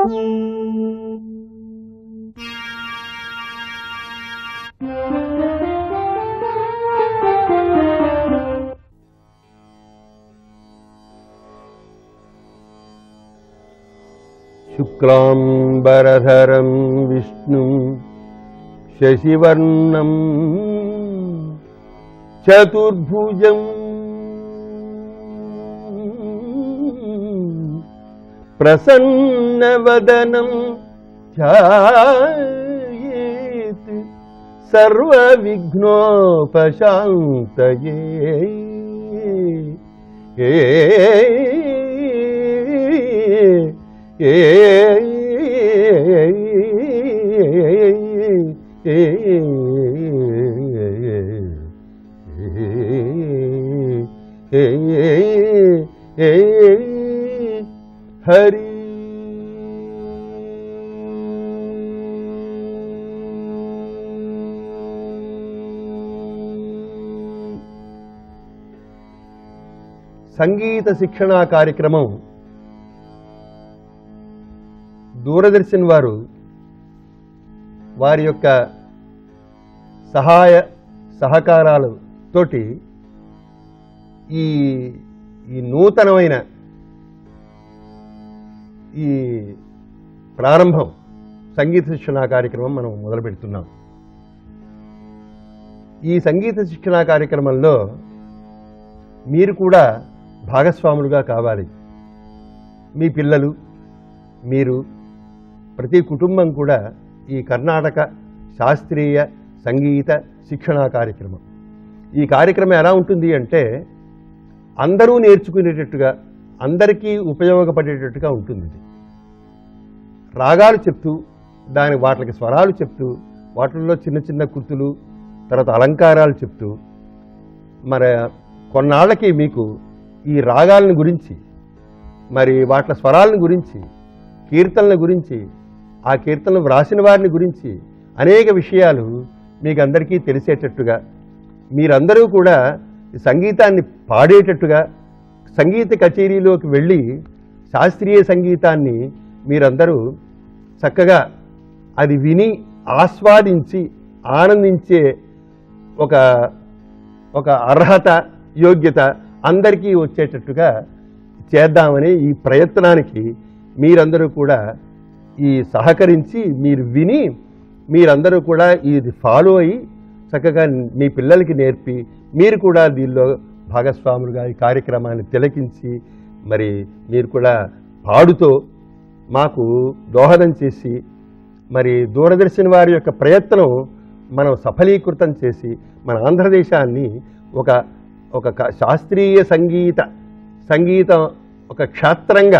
శుక్లాంబరధరం విష్ణుం శశివర్ణం చతుర్భుజం ప్రసన్నవదనం ఛాయేత్ సర్వవిఘ్నోపశాంతయే ఏ ఏ హరి సంగీత శిక్షణా కార్యక్రమం దూరదర్శన్ వారు వారి యొక్క సహాయ సహకారాలు తోటి ఈ ఈ నూతనమైన ఈ ప్రారంభం సంగీత శిక్షణా కార్యక్రమం మనం మొదలు పెడుతున్నాం ఈ సంగీత శిక్షణా కార్యక్రమంలో మీరు కూడా భాగస్వాములుగా కావాలి మీ పిల్లలు మీరు ప్రతి కుటుంబం కూడా ఈ కర్ణాటక శాస్త్రీయ సంగీత శిక్షణా కార్యక్రమం ఈ కార్యక్రమం ఎలా ఉంటుంది అంటే అందరూ నేర్చుకునేటట్టుగా అందరికీ ఉపయోగపడేటట్టుగా ఉంటుంది ఇది రాగాలు చెప్తూ దాని వాటికి స్వరాలు చెప్తూ వాటిల్లో చిన్న చిన్న కృతులు తర్వాత అలంకారాలు చెప్తూ మరి కొన్నాళ్ళకి మీకు ఈ రాగాలను గురించి మరి వాటి స్వరాలను గురించి కీర్తనల గురించి ఆ కీర్తనలు వ్రాసిన వారిని గురించి అనేక విషయాలు మీకు అందరికీ తెలిసేటట్టుగా మీరందరూ కూడా ఈ సంగీతాన్ని పాడేటట్టుగా సంగీత కచేరీలోకి వెళ్ళి శాస్త్రీయ సంగీతాన్ని మీరందరూ చక్కగా అది విని ఆస్వాదించి ఆనందించే ఒక ఒక అర్హత యోగ్యత అందరికీ వచ్చేటట్టుగా చేద్దామని ఈ ప్రయత్నానికి మీరందరూ కూడా ఈ సహకరించి మీరు విని మీరందరూ కూడా ఇది ఫాలో అయ్యి చక్కగా మీ పిల్లలకి నేర్పి మీరు కూడా దీనిలో భాగస్వాములుగా ఈ కార్యక్రమాన్ని తిలకించి మరి మీరు కూడా పాడుతో మాకు దోహదం చేసి మరి దూరదర్శన్ వారి యొక్క ప్రయత్నం మనం సఫలీకృతం చేసి మన ఆంధ్రదేశాన్ని ఒక ఒక క- శాస్త్రీయ సంగీత సంగీతం ఒక క్షేత్రంగా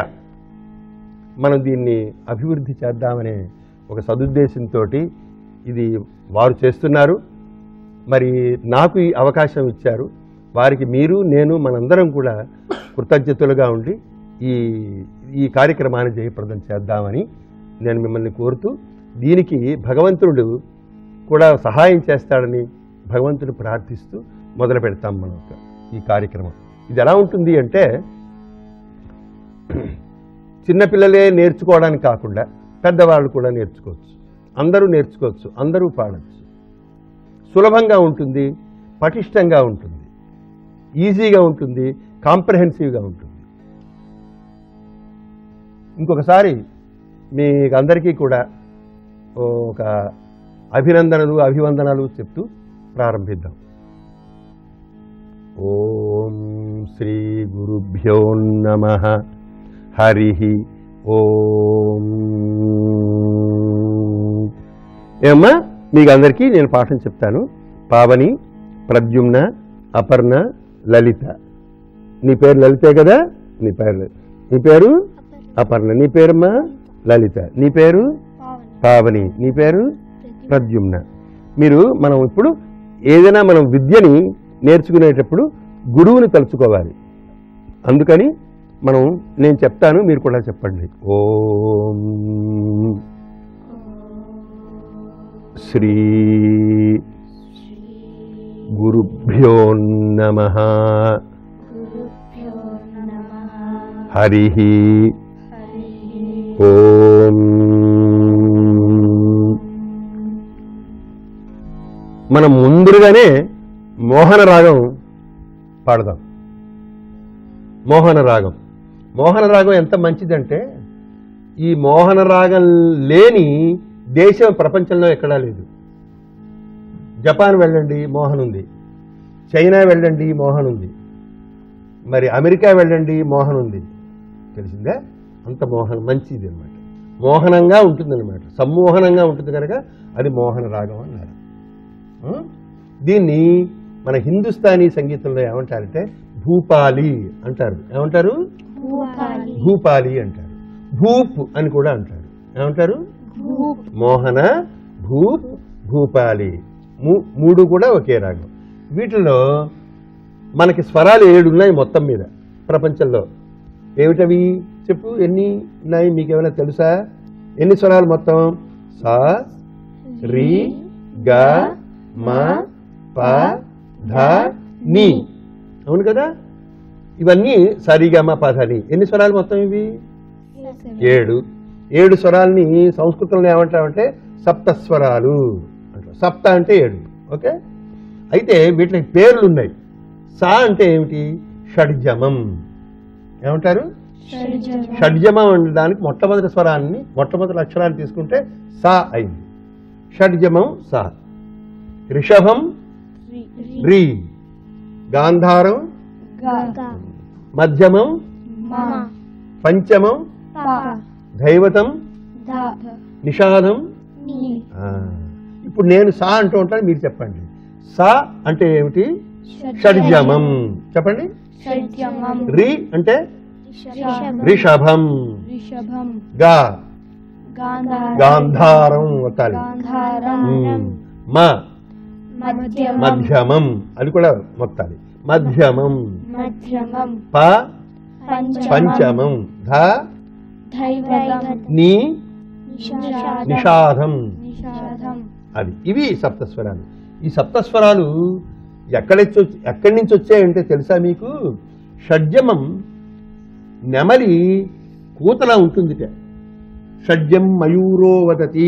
మనం దీన్ని అభివృద్ధి చేద్దామనే ఒక సదుద్దేశంతో ఇది వారు చేస్తున్నారు మరి నాకు ఈ అవకాశం ఇచ్చారు వారికి మీరు నేను మనందరం కూడా కృతజ్ఞతలుగా ఉండి ఈ ఈ కార్యక్రమాన్ని జయప్రదం చేద్దామని నేను మిమ్మల్ని కోరుతూ దీనికి భగవంతుడు కూడా సహాయం చేస్తాడని భగవంతుడు ప్రార్థిస్తూ మొదలు పెడతాం మనం ఒక ఈ కార్యక్రమం ఇది ఎలా ఉంటుంది అంటే చిన్నపిల్లలే నేర్చుకోవడానికి కాకుండా పెద్దవాళ్ళు కూడా నేర్చుకోవచ్చు అందరూ నేర్చుకోవచ్చు అందరూ పాడవచ్చు సులభంగా ఉంటుంది పటిష్టంగా ఉంటుంది ఈజీగా ఉంటుంది కాంప్రహెన్సివ్గా ఉంటుంది ఇంకొకసారి మీకు అందరికీ కూడా ఒక అభినందనలు అభివందనలు చెప్తూ ప్రారంభిద్దాం ఓం శ్రీ గురుభ్యో నమ హరి ఓం ఏమ్మా మీకు అందరికీ నేను పాఠం చెప్తాను పావని ప్రద్యుమ్న అపర్ణ లలిత నీ పేరు లలితే కదా నీ పేరు నీ పేరు అపర్ణ నీ పేరమ్మా లలిత నీ పేరు పావని నీ పేరు ప్రద్యుమ్న మీరు మనం ఇప్పుడు ఏదైనా మనం విద్యని నేర్చుకునేటప్పుడు గురువుని తలుచుకోవాలి అందుకని మనం నేను చెప్తాను మీరు కూడా చెప్పండి ఓం శ్రీ గురుభ్యో నమ గురుభ్యో నమః హరి హరి ఓం మనం ముందుగానే మోహన రాగం పాడదాం మోహన రాగం మోహన రాగం ఎంత మంచిదంటే ఈ మోహన రాగం లేని దేశం ప్రపంచంలో ఎక్కడా లేదు జపాన్ వెళ్ళండి మోహన్ ఉంది చైనా వెళ్ళండి మోహన్ ఉంది మరి అమెరికా వెళ్ళండి మోహన్ ఉంది తెలిసిందా అంత మోహన మంచిది అనమాట మోహనంగా ఉంటుందన్నమాట సమ్మోహనంగా ఉంటుంది కనుక అది మోహన రాగం అన్నారు ఆ? దీన్ని మన హిందుస్థానీ సంగీతంలో ఏమంటారంటే భూపాలి అంటారు ఏమంటారు భూపాలి భూపాలి అంటారు భూప్ అని కూడా అంటారు ఏమంటారు భూప్ మోహన భూప్ భూపాలి మూ- మూడు కూడా ఒకే రాగం వీటిలో మనకి స్వరాలు ఏడు ఉన్నాయి మొత్తం మీద ప్రపంచంలో ఏమిటవి చెప్పు ఎన్ని ఉన్నాయి మీకు ఏమైనా తెలుసా ఎన్ని స్వరాలు మొత్తం సా రి గ మ ప ధ ని అవును కదా ఇవన్నీ సరిగమ పధని ఎన్ని స్వరాలు మొత్తం ఇవి ఏడు ఏడు స్వరాల్ని సంస్కృతంలో ఏమంటామంటే సప్త స్వరాలు అంటారు సప్త అంటే ఏడు ఓకే అయితే వీటికి పేర్లు ఉన్నాయి సా అంటే ఏమిటి షడ్జమం ఏమంటారు షడ్జమం అనడానికి మొట్టమొదటి స్వరాన్ని మొట్టమొదటి అక్షరాన్ని తీసుకుంటే సా అయింది షడ్జమం సా రిషభం రి గాంధారం మధ్యమం పంచమం దైవతం నిషాదం ఆ, ఇప్పుడు నేను సా అంటూ ఉంటాను మీరు చెప్పండి సా అంటే ఏమిటి షడ్జమం చెప్పండి షడ్జమం రి అంటే రిషభం రిషభం రిషభం గా గాంధారం గాంధారం వత్తాలి గాంధారం ఉమ్. మ మధ్యమం మధ్యమం అది కూడా మొత్తాలి మధ్యమం మధ్యమం ప పంచమం పంచమం ధ దైవతం ని నిషాదం నిషాదం నిషాదం అది ఇవి సప్తస్వరాలు ఈ సప్తస్వరాలు ఎక్కడి ఎక్కడి నుంచి వచ్చాయంటే తెలుసా మీకు షడ్జమం నెమలి కూతలా ఉంటుందిట షడ్జం మయూరో వదతి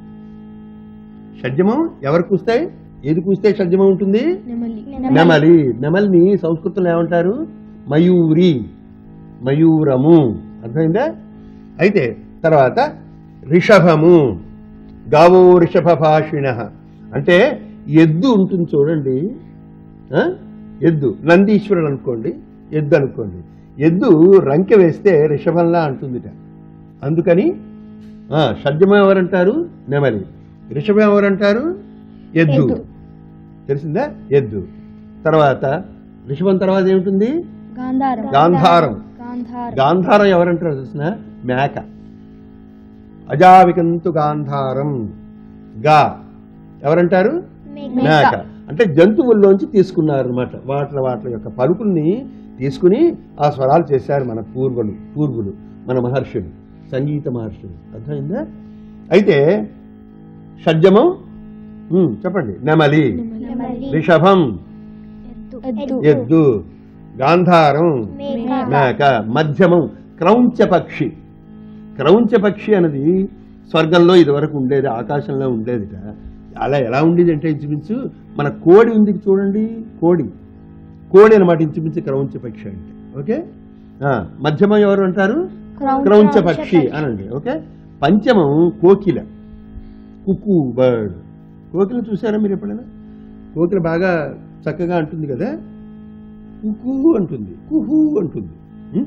షడ్జమం ఎవరు కూస్తాయి ఏది కూస్తే షడ్జమం ఉంటుంది నెమలి నెమలి నెమలిని సంస్కృతంలో ఏమంటారు మయూరి మయూరము అర్థమైందా అయితే తర్వాత రిషభము గావో రిషభ భాషిణ అంటే ఎద్దు ఉంటుంది చూడండి ఆ? ఎద్దు నందీశ్వరుడు అనుకోండి ఎద్దు అనుకోండి ఎద్దు రంకె వేస్తే రిషభంలా అంటుందిట అందుకని ఆ, షడ్జమం ఎవరంటారు నెమలి రిషభం ఎవరంటారు ఎద్దు ఎద్దు. తెలిసిందా ఎద్దు తర్వాత రిషభం తర్వాత ఏమిటి గాంధారం గాంధారం గాంధారం గాంధారం ఎవరంటారు చూసిన మేక అజావికంతు గాంధారం గా ఎవరంటారు మేక అంటే జంతువుల్లోంచి తీసుకున్నారు అనమాట వాటి వాటి యొక్క పలుకుల్ని తీసుకుని ఆ స్వరాలు చేశారు మన పూర్వులు పూర్వులు మన మహర్షులు సంగీత మహర్షులు అర్థమైందా అయితే షడ్జమం ఉమ్, చెప్పండి నెమలి నెమలి రిషభం ఎద్దు ఎద్దు గాంధారం మేక మేక మధ్యమం క్రౌంచ పక్షి క్రౌంచ పక్షి అనేది స్వర్గంలో ఇదివరకు ఉండేది ఆకాశంలో ఉండేదిట అలా ఎలా ఉండేది అంటే ఇంచుమించు మన కోడి ఉంది చూడండి కోడి కోడి అనమాట ఇంచుమించు క్రౌంచ పక్షి అంటే ఓకే ఆ, మధ్యమం ఎవరు అంటారు క్రౌంచ క్రౌంచ పక్షి అనండి ఓకే పంచమం కోకిల కుక్కు బర్డ్ కోకిల చూసారా మీరు ఎప్పుడైనా కోకిల బాగా చక్కగా అంటుంది కదా కుకు అంటుంది కుహు అంటుంది ఉం?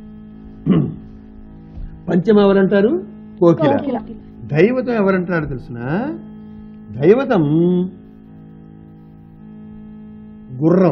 పంచమ ఎవరంటారు కోకిల కోకిల. దైవతం ఎవరంటారు తెలిసిన దైవతం గుర్రం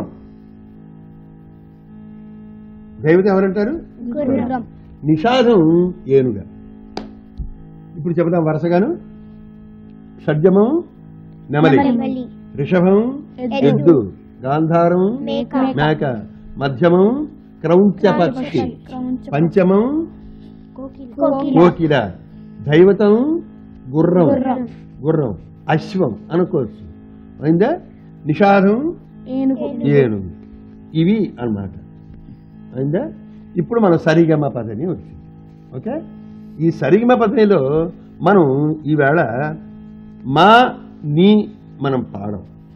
దైవతం ఎవరంటారు గుర్రం నిషాదం ఏనుగ ఇప్పుడు చెబుదాం వరుసగాను షడ్జమం నెమలి నెమలి. రిషభం ఎద్దు. ఎద్దు గాంధారం మేక. మేక మధ్యమం క్రౌంచ పక్షి క్రౌంచ పంచమం కోకిల కోకిల దైవతం గుర్రం గుర్రం. గుర్రం అశ్వం అనుకోవచ్చు అయిందా నిషాదం ఏనుగు ఏనుగు ఇవి అన్నమాట అయిందా ఇప్పుడు మనం సరిగమ పదని వచ్చింది ఓకే ఈ సరిగమ పదనిలో మనం ఈవేళ మా నీ మనం పాడం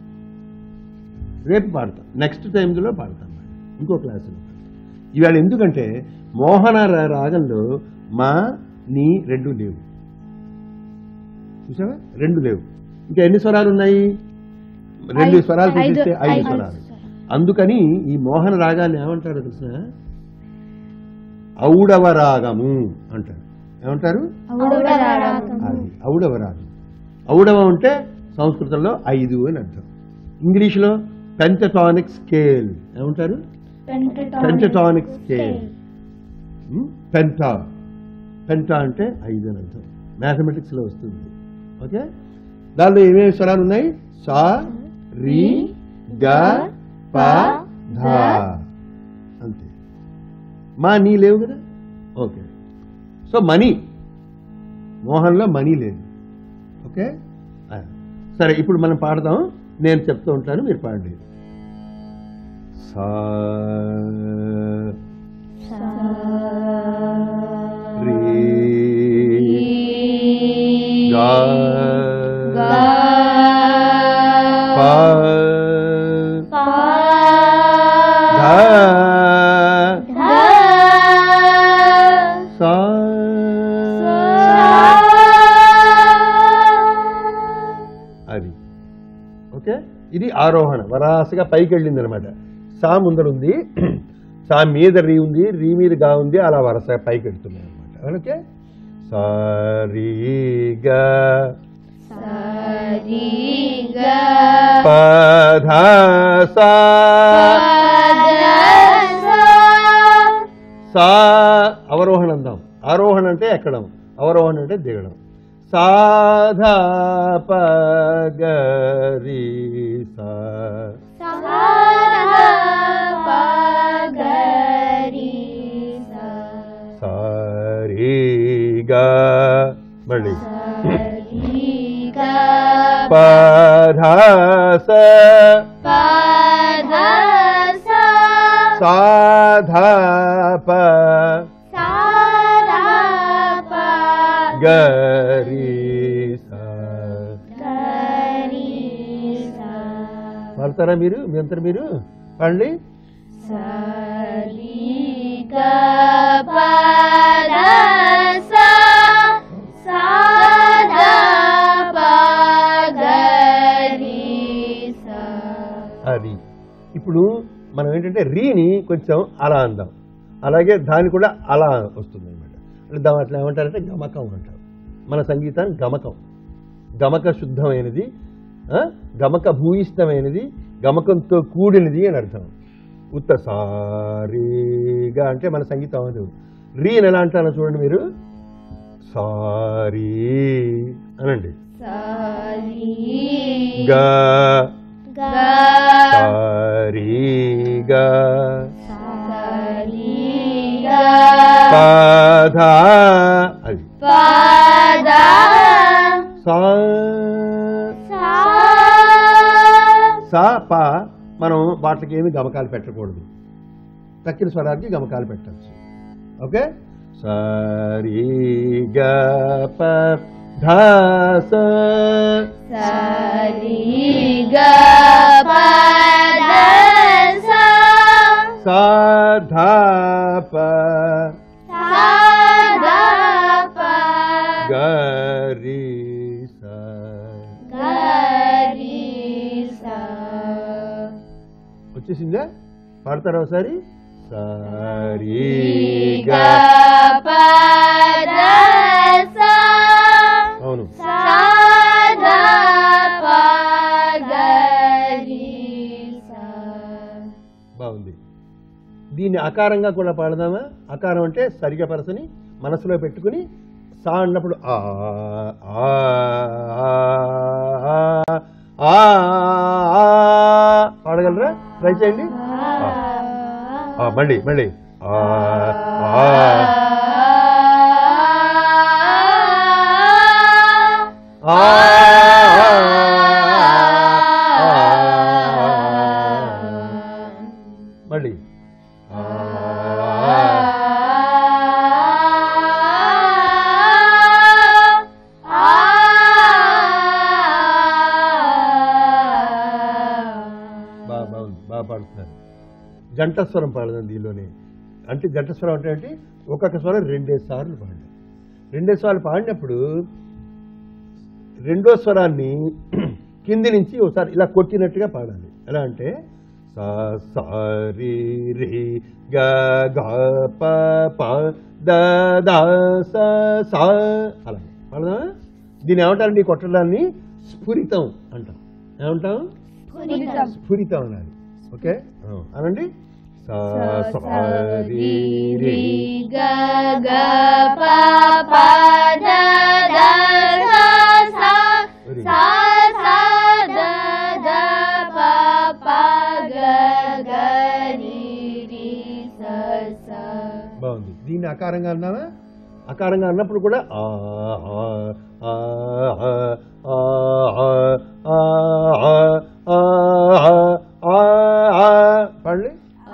రేపు పాడతాం నెక్స్ట్ టైంలో పాడతాం మరి. ఇంకో క్లాసులో ఇవాళ ఎందుకంటే మోహన రా- రాగంలో మా నీ రెండు లేవు చూసావా రెండు లేవు ఇంకా ఎన్ని స్వరాలు ఉన్నాయి రెండు ఐదు- స్వరాలు ఐదు- తీసిస్తే ఐదు ఐదు స్వరాలు స్వరాలు. అందుకని ఈ మోహన రాగాన్ని ఏమంటారు తెలిసిన ఔడవ రాగము అంటారు ఏమంటారు అది ఔడవ రాగం ఔడవ అంటే సంస్కృతంలో ఐదు అని అర్థం ఇంగ్లీష్లో పెంటటానిక్ స్కేల్ ఏమంటారు పెంటటానిక్ స్కేల్ పెంటా పెంటా అంటే ఐదు అని అర్థం మ్యాథమెటిక్స్లో వస్తుంది ఓకే దానిలో ఏమేమి స్వరాలు ఉన్నాయి సా రి గ ప ధ అంతే మా నీ లేవు కదా ఓకే సో మనీ మోహన్లో మనీ లేదు ఓకే ఆ. సరే ఇప్పుడు మనం పాడదాం నేను చెప్తూ ఉంటాను మీరు పాడండి సా రీ గా ప ధ సా అది ఓకే ఇది ఆరోహణ వరాసగా పైకి వెళ్ళింది అనమాట సా ముందర ఉంది సా మీద రీ ఉంది రీ మీద గా ఉంది అలా వరసగా పైకి వెళ్తున్నాయి అనమాట ఓకే సా రీ గా ప ధ సా సా అవరోహణ అందాం ఆరోహణ అంటే ఎక్కడం అవరోహణ అంటే దిగడం సాధా పగరి సా సారీ గా మళ్ళీ పధా స సాధా ప గరి సా పాడతారా మీరు మీ అంతరు మీరు పాడండి అది ఇప్పుడు మనం ఏంటంటే రీని కొంచెం అలా అందాం అలాగే దాని కూడా అలా వస్తుంది అనమాట అంటే దాని అట్లా ఏమంటారంటే గమకం అంటారు మన సంగీతాన్ని గమకం గమక శుద్ధమైనది ఆ? గమక భూయిష్టమైనది గమకంతో కూడినది అని అర్థం ఉత్త సారీగా అంటే మన సంగీతం అది రీ అని ఎలా అంటారో చూడండి మీరు సారీ అనండి గా సారీగా పాధా అది సా సా పా మనం వాటికి ఏమి గమకాలు పెట్టకూడదు తక్కిన స్వరానికి గమకాలు పెట్టచ్చు ఓకే సరి గ ప ధ స సా ధ ప గ రి స వచ్చేసిందా పాడతారా ఒకసారి సరి గ అవును బాగుంది దీన్ని అకారంగా కూడా పాడదామా అకారం అంటే సరిగా పరసని మనసులో పెట్టుకుని సా అన్నప్పుడు ఆ ఆ, ఆ, ఆ, ఆ, పాడగలరా ట్రై చేయండి ఆ, ఆ, మళ్ళీ మళ్ళీ ఆ, ఆ, ఆ, మళ్ళీ ఆ, బా బా జంట స్వరం పాడదాం దీనిలోనే అంటే జంట స్వరం అంటే ఏంటి ఒక్కొక్క స్వరం రెండేసి సార్లు పాడాలి రెండేసి సార్లు పాడినప్పుడు రెండో స్వరాన్ని కింది నుంచి ఒకసారి ఇలా కొట్టినట్టుగా పాడాలి ఎలా అంటే సా సా రి రి గ గ ప ప ద ద స సా అలా పాడదామా దీన్ని ఏమంటారండి ఈ కొట్టడాన్ని స్ఫురితం అంటాం ఏమంటాం స్ఫురితం. స్ఫురితం అనాలి ఓకే ఆ, అనండి సా సా రి రి గ గ ప ప ద ద స స Very స స ద ద ప ప గ గ రి రి స స బాగుంది దీన్ని అకారంగా అన్నావా అకారంగా అన్నప్పుడు కూడా ఆ ఆ, ఆ, ఆ, ఆ, ఆ, ఆ, ఆ, ఆ, ఆ, ఆ, పాడండి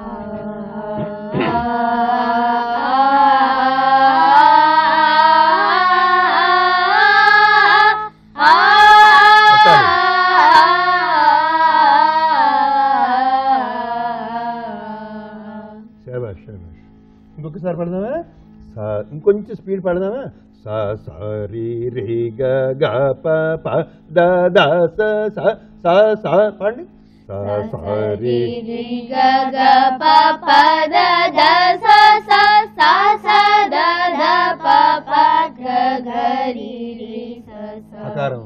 శబాష్ శబాష్ ఇంకొకసారి పడదామా సా ఇంకొంచెం స్పీడ్ పడదామా సా సా రి రి గ గ ప ప ద ద స స స స పాడండి సా సా రి అకారం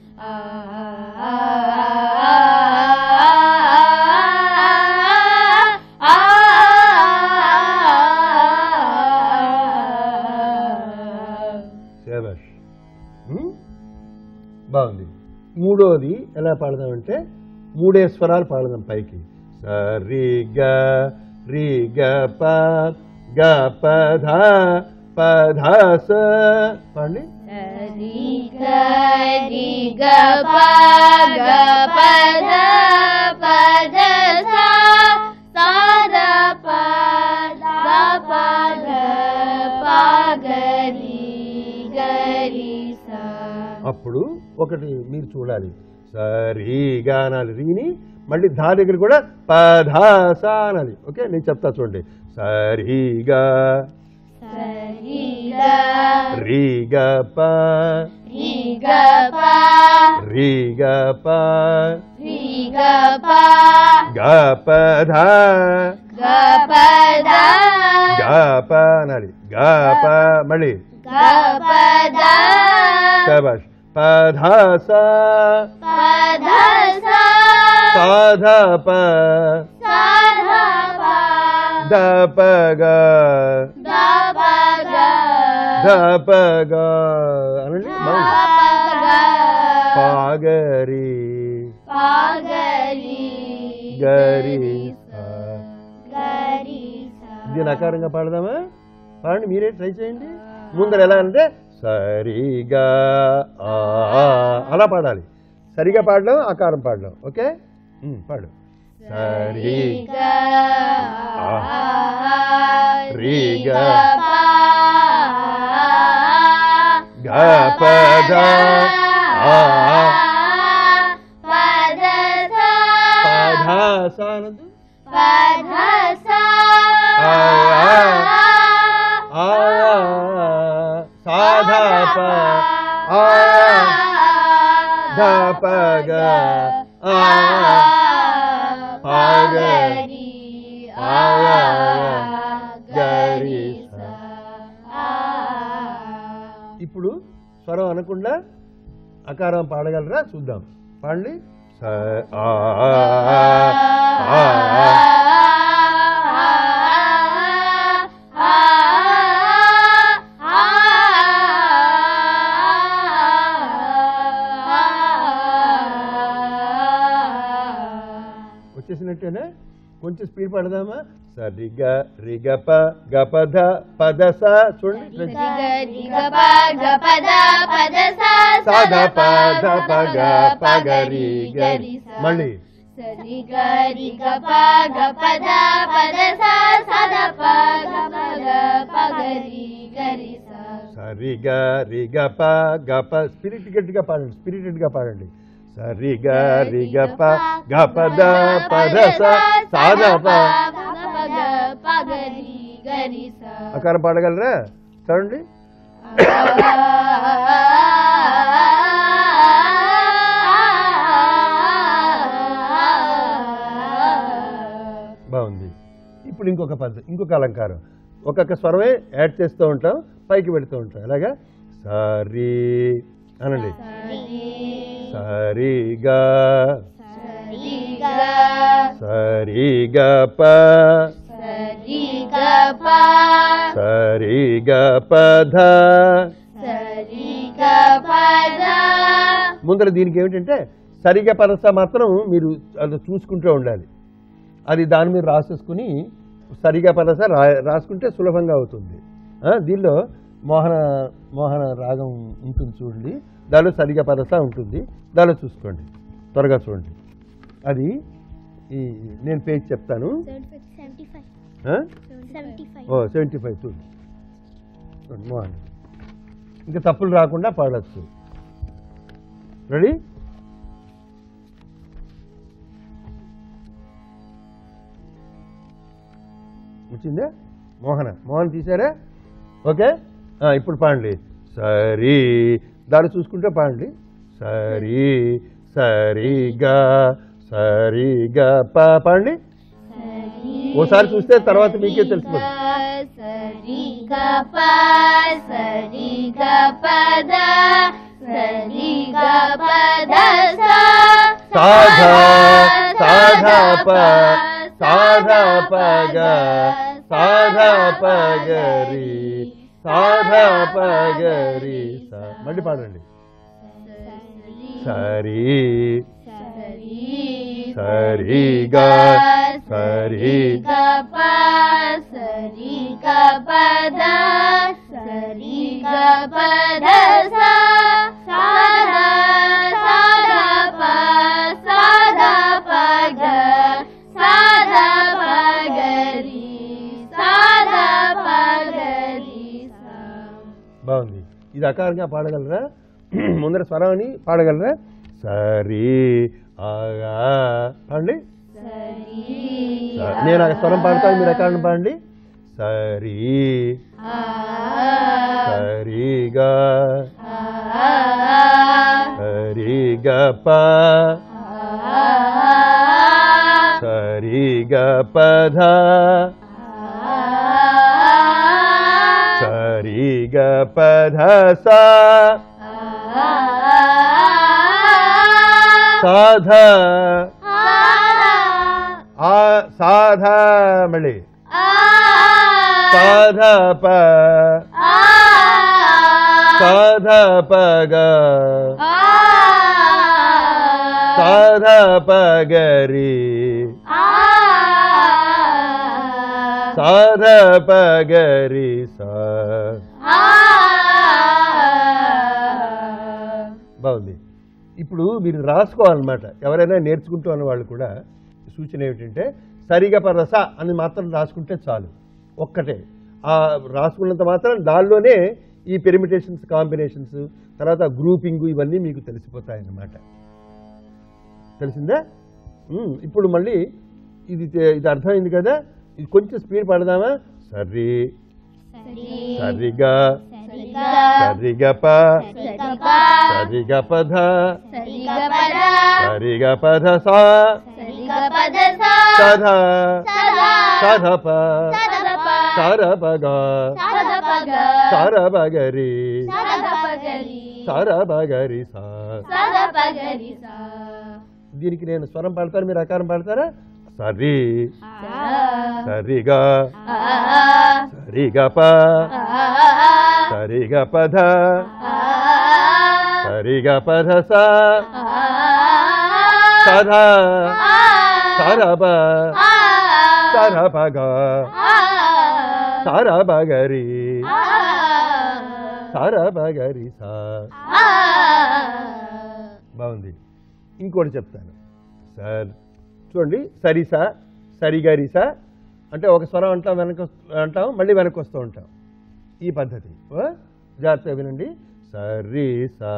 శబాష్ ఉమ్? బాగుంది మూడోది ఎలా పాడదామంటే మూడే స్వరాలు పాడదాం పైకి స రి గ రి గ ప గ ప ధ ప ధ స పాడండి అప్పుడు ఒకటి మీరు చూడాలి సరిగా అనాలి రీని మళ్ళీ ధా దగ్గర కూడా పధాస అనాలి ఓకే నేను చెప్తా చూడండి సరిగా రీగ ప రీగ ప గ ప ధ గ ప అనాలి గ ప మళ్ళీ శబాష్ పధాస సాధ ప ద ప గ ధ ప గ అనండి పాగరి గరి స. దీని ఆకారంగా పాడదామా పాడండి మీరే ట్రై చేయండి ముందర ఎలా అంటే సరిగా ఆ, అలా పాడాలి సరిగా పాడడం ఆకారం పాడడం ఓకే ఉమ్, పాడు సరి రీగ గ ప ద ఆ ప ధ స అనొద్దు. ఆ, ఆ, సాధ ప ఆ ధ ప గ ఆ పాగరి గరి స. ఇప్పుడు స్వరం అనకుండా అకారం పాడగలరా చూద్దాం పాడండి స ఆ ఆ, ఆ. వచ్చేసినట్టేనా కొంచెం స్పీడ్ పడదామా సరిగ రిగ ప గ ప ధ పద స చూడండి సాధ ప ధ ప గ ప గ రి గ రి. మళ్ళీ సరి గరి గ ప గ ప ద పద స సద ప గ ప గ ప గరి గరి స సరిగ రిగ ప గ ప స్పిరిట్ గట్టిగా పాడండి స్పిరిటెడ్ గా పాడండి సరిగ రిగ ప గ ప ద ప ద స సాధ ప అకారం పాడగలరా చూడండి బాగుంది ఇప్పుడు ఇంకొక పద్ధతి ఇంకొక అలంకారం ఒక్కొక్క స్వరమే యాడ్ చేస్తూ ఉంటాం పైకి పెడుతూ ఉంటాం ఎలాగా సరి అనండి సరిగా సరిగా ప సరిగా పధ ముందర దీనికి ఏమిటంటే సరిగా పరస మాత్రం మీరు అది చూసుకుంటూ ఉండాలి అది దాని మీద రాసేసుకుని సరిగా పరస రా రాసుకుంటే సులభంగా అవుతుంది ఆ, దీనిలో మోహన మోహన రాగం ఉంటుంది చూడండి దానిలో సరిగా పరస ఉంటుంది దానిలో చూసుకోండి త్వరగా చూడండి అది ఈ నేను పేజ్ చెప్తాను ఆ? ఓ సెవెంటీ ఫైవ్ చూడండి చూడండి, మోహన్ ఇంకా తప్పులు రాకుండా పాడచ్చు రెడీ వచ్చిందా మోహన మోహన్ తీసారా ఓకే ఆ, ఇప్పుడు పాడండి సరి దాన్ని చూసుకుంటే పాడండి సరి సరిగా సరిగా పా పాడండి ఓసారి చూస్తే తర్వాత మీకే తెలిసిపోతుంది సరిగా ప సరిగా పద సరిగా పద సాధ సాధ ప సాధ పగ సాధ పగరి సాధ పగరి స- మళ్ళీ పాడండి సరి సరిగా సరిగా ప సరిగా పద సరిగా పద సాధా సాధా ప సాధా పగ సాధా పగరి సాధా పగరి సా బాగుంది ఇది అకారంగా పాడగలరా ముందర స్వరం అని పాడగలరా సరి ఆగా పాడండి స- నేను ఆ స్వరం పాడతాను మీరు అకారం పాడండి సరి సరిగా సరిగా ప సరిగా పధ సరిగా పధ సా సాధ ఆ సాధ మళ్ళీ సాధ ప సాధ పగ సాధ పగరి సాధ పగరి సా బాగుంది ఇప్పుడు మీరు రాసుకోవాలన్నమాట ఎవరైనా నేర్చుకుంటూ అన్న వాళ్ళు కూడా సూచన ఏమిటంటే సరిగా పరస అని మాత్రం రాసుకుంటే చాలు ఒక్కటే ఆ రాసుకున్నంత మాత్రం దానిలోనే ఈ పెరిమిటేషన్స్ కాంబినేషన్స్ తర్వాత గ్రూపింగ్ ఇవన్నీ మీకు తెలిసిపోతాయి అన్నమాట తెలిసిందా ఉమ్, ఇప్పుడు మళ్ళీ ఇది తె- ఇది అర్థమైంది కదా ఇది కొంచెం స్పీడ్ పడదామా సరి సరిగా సరిగా ప సరిగా పధ సరిగా పధ సా సధ సధ ప సర పగ సర బగరి సర బగరి సా దీనికి నేను స్వరం పాడతాను మీరు అకారం పాడతారా సరి సరిగా సరిగా ప సరిగా పధ సరిగా పధ సా సధ సర ప సర పగ సర బగరి సర బగరి సా బాగుంది ఇంకోటి చెప్తాను సార్ చూడండి సరిసా సరిగరిసా అంటే ఒక స్వరం అంటాం వెనక అంటాం మళ్ళీ వెనక్కి వస్తూ ఉంటాం ఈ పద్ధతి ఓ? జాగ్రత్తగా వినండి సరిసా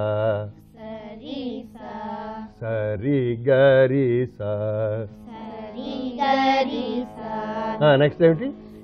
సరిగరిసా నెక్స్ట్ ఏమిటి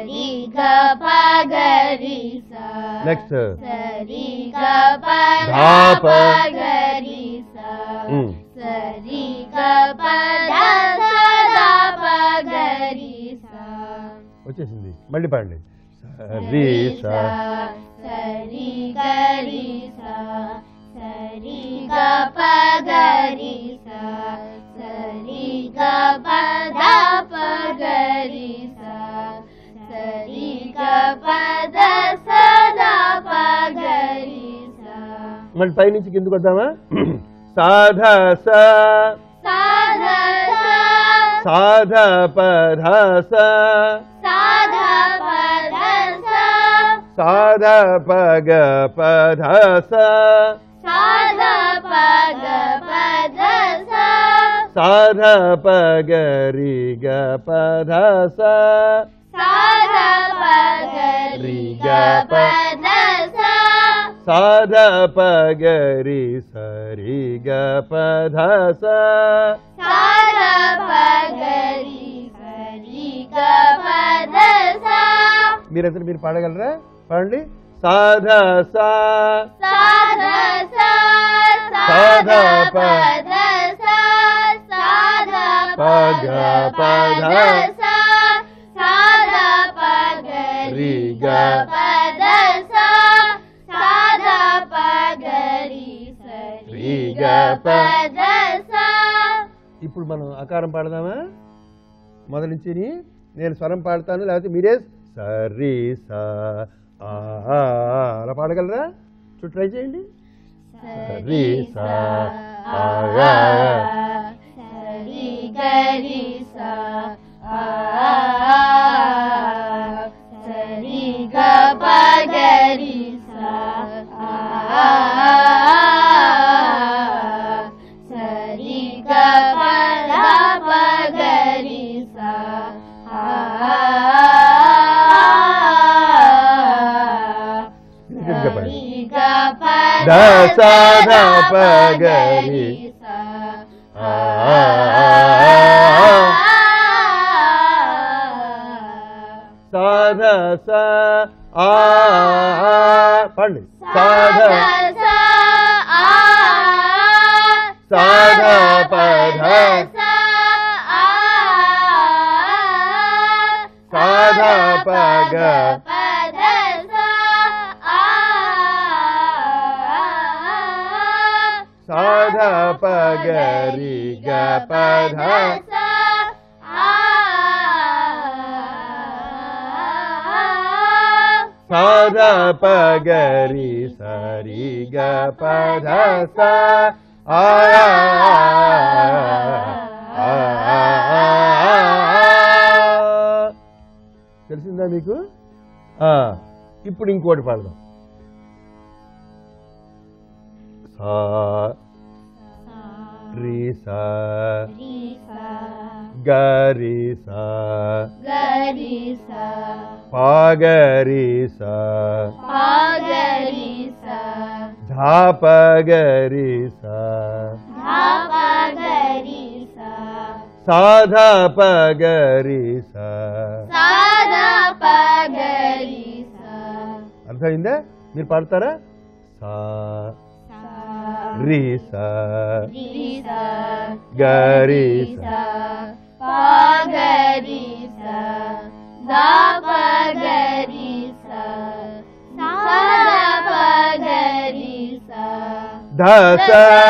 రి గ ప గ రి సా నెక్స్ట్ సరి గ ప ధ ధా ప. ప గ రి సా ఉమ్. సరి గ ప ధ స ధ ప గ రి సా వచ్చేసింది మళ్ళీ పాడండి సరి సా సరి గ రి సా సరి గ ప గ రి సా సరి గ ప ధ ప గ రి సా సరి గ ప ధ స ధ ప గ రి సా మళ్ళీ పైనుంచి కిందకు వద్దామా సాధ స సాధ స సాధ పధ స సాధ ప ధ స సాధ పగ పధ స సాధ ప గ ప ధ స సాధ పగ రి గ పధ స సాధ ప గ రి గ ప ధ స సాధ పగ రి సరి గ పధ స సాధ ప గ రి గ రి గ ప ధ స మీరంతా మీరు పాడగలరా పాడండి సాధ సా సాధ స సాధ ప ధ స సాధ ప గ ప ధ స సాధ ప గ రి గ ప ధ స సాధ ప గ రి స రి గ ప ధ స ఇప్పుడు మనం అకారం పాడదామా మొదటి నుంచి నేను స్వరం పాడతాను లేకపోతే మీరే సరి సా ఆ, ఆ, ఆ, అలా పాడగలరా చూ ట్రై చేయండి సరి స ఆ ఆ సరి గరి స ఆ ఆ సరి గ ప గరి స ఆ ఆ సరి గ ప ధ ప గరి స ఆ ఇంకా చెప్పండి. గ ప ధ స ధ ప గ రి ఆ, ఆ, ఆ, సాధ స ఆ ఆ, పాడండి సాధ సాధ పధ సాధ పగ సాధ పగ రి గ పధ సాధ పగ రి సరి గ పధ స ఆ ఆ, ఆ, ఆ, ఆ, ఆ. తెలిసిందా మీకు ఆ, ఇప్పుడు ఇంకోటి పాడదాం సా రి సా గ రి సా గరిసా పా గ రి సా పాగరిసా ధా ప గ రి సా ధాపగరిసా సాధ ప గ రి సా సాదా పగరిసా అర్థమైందా మీరు పాడతారా సా రి సా రిసా గ రి సా పాగరిసా దాపగరిసా సాదా పగరిసా ధ స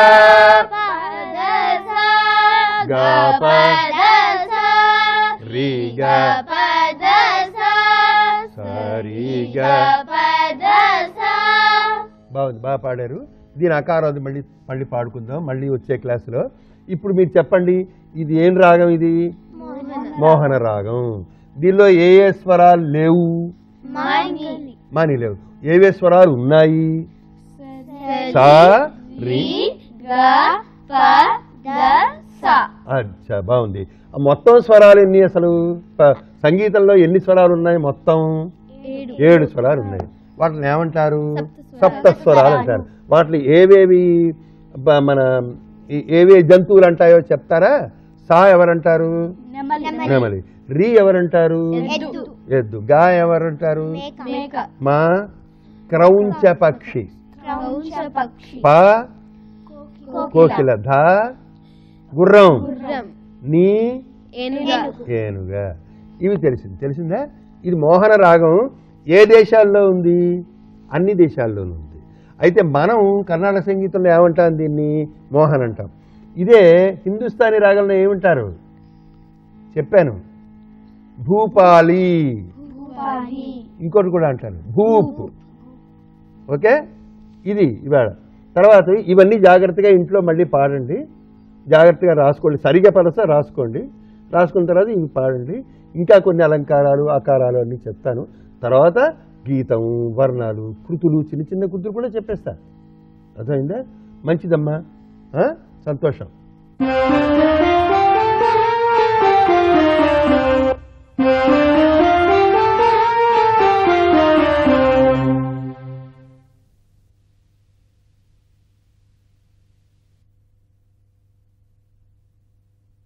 పదసా గ ప పదసా రి గ పదసా సరి గ పదసా బాగుంది బాగా పాడారు దీని ఆకారం అది మళ్ళీ మళ్ళీ పాడుకుందాం మళ్ళీ వచ్చే క్లాసులో ఇప్పుడు మీరు చెప్పండి ఇది ఏం రాగం ఇది మోహన రాగం దీనిలో ఏ ఏ స్వరాలు లేవు మణి మాని లేవు ఏవే స్వరాలు ఉన్నాయి సా రి గ ప ద స అచ్చా బాగుంది ఆ మొత్తం స్వరాలు ఎన్ని అసలు ప- సంగీతంలో ఎన్ని స్వరాలు ఉన్నాయి మొత్తం ఏడు స్వరాలు ఉన్నాయి వాటిని ఏమంటారు సప్త స్వరాలు అంటారు వాటిని ఏవేవి బ- మన ఈ- ఏవే జంతువులు అంటాయో చెప్తారా సా ఎవరంటారు నెమలి రీ ఎవరంటారు ఎద్దు ఎద్దు గా ఎవరంటారు మేక మా క్రౌంచ పక్షి క్రౌంచ పక్షి ప కోకిల ధ గుర్రం గుర్రం నీ ఏనుగ ఏనుగా ఇవి తెలిసింది తెలిసిందా ఇది మోహన రాగం ఏ దేశాల్లో ఉంది అన్ని దేశాల్లోనూ ఉంది అయితే మనం కర్ణాటక సంగీతంలో ఏమంటాం దీన్ని మోహన్ అంటాం ఇదే హిందుస్థానీ రాగంలో ఏమంటారు చెప్పాను భూపాలి భూపాలి ఇంకోటి కూడా అంటారు భూప్ ఓకే ఇది ఇవాళ తర్వాత ఇవన్నీ జాగ్రత్తగా ఇంట్లో మళ్ళీ పాడండి జాగ్రత్తగా రాసుకోండి సరిగా పడసా రాసుకోండి రాసుకున్న తర్వాత ఇవి పాడండి ఇంకా కొన్ని అలంకారాలు ఆకారాలు అన్నీ చెప్తాను తర్వాత గీతం వర్ణాలు కృతులు చిన్న చిన్న కృతులు కూడా చెప్పేస్తా అర్థమైందా మంచిదమ్మా ఆ? సంతోషం